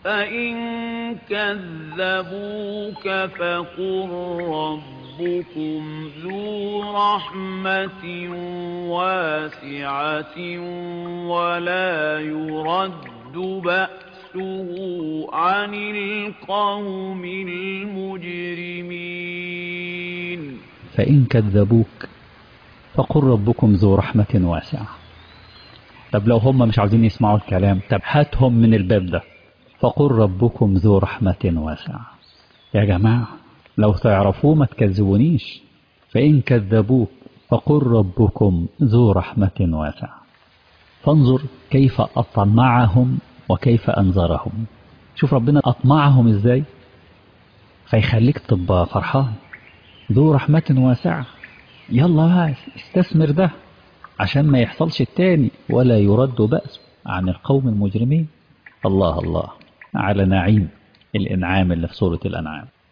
فإن كذبوك فقل ربكم ذو رحمة واسعة ولا يرد بأسه عن القوم المجرمين فإن كذبوك فقل ربكم ذو رحمة واسعة طب لو هم مش عاوزين يسمعوا الكلام طب هاتهم من الباب ده فقل ربكم ذو رحمة واسعة يا جماعة لو تعرفوه ما تكذبونيش فإن كذبوك فقل ربكم ذو رحمة واسعة فانظر كيف أطمعهم وكيف أنذرهم شوف ربنا أطمعهم إزاي فيخليك تبقى فرحان ذو رحمة واسعة يلا بقى استثمر ده عشان ما يحصلش التاني ولا يرد بأس عن القوم المجرمين الله الله على نعيم الإنعام اللي في سورة الأنعام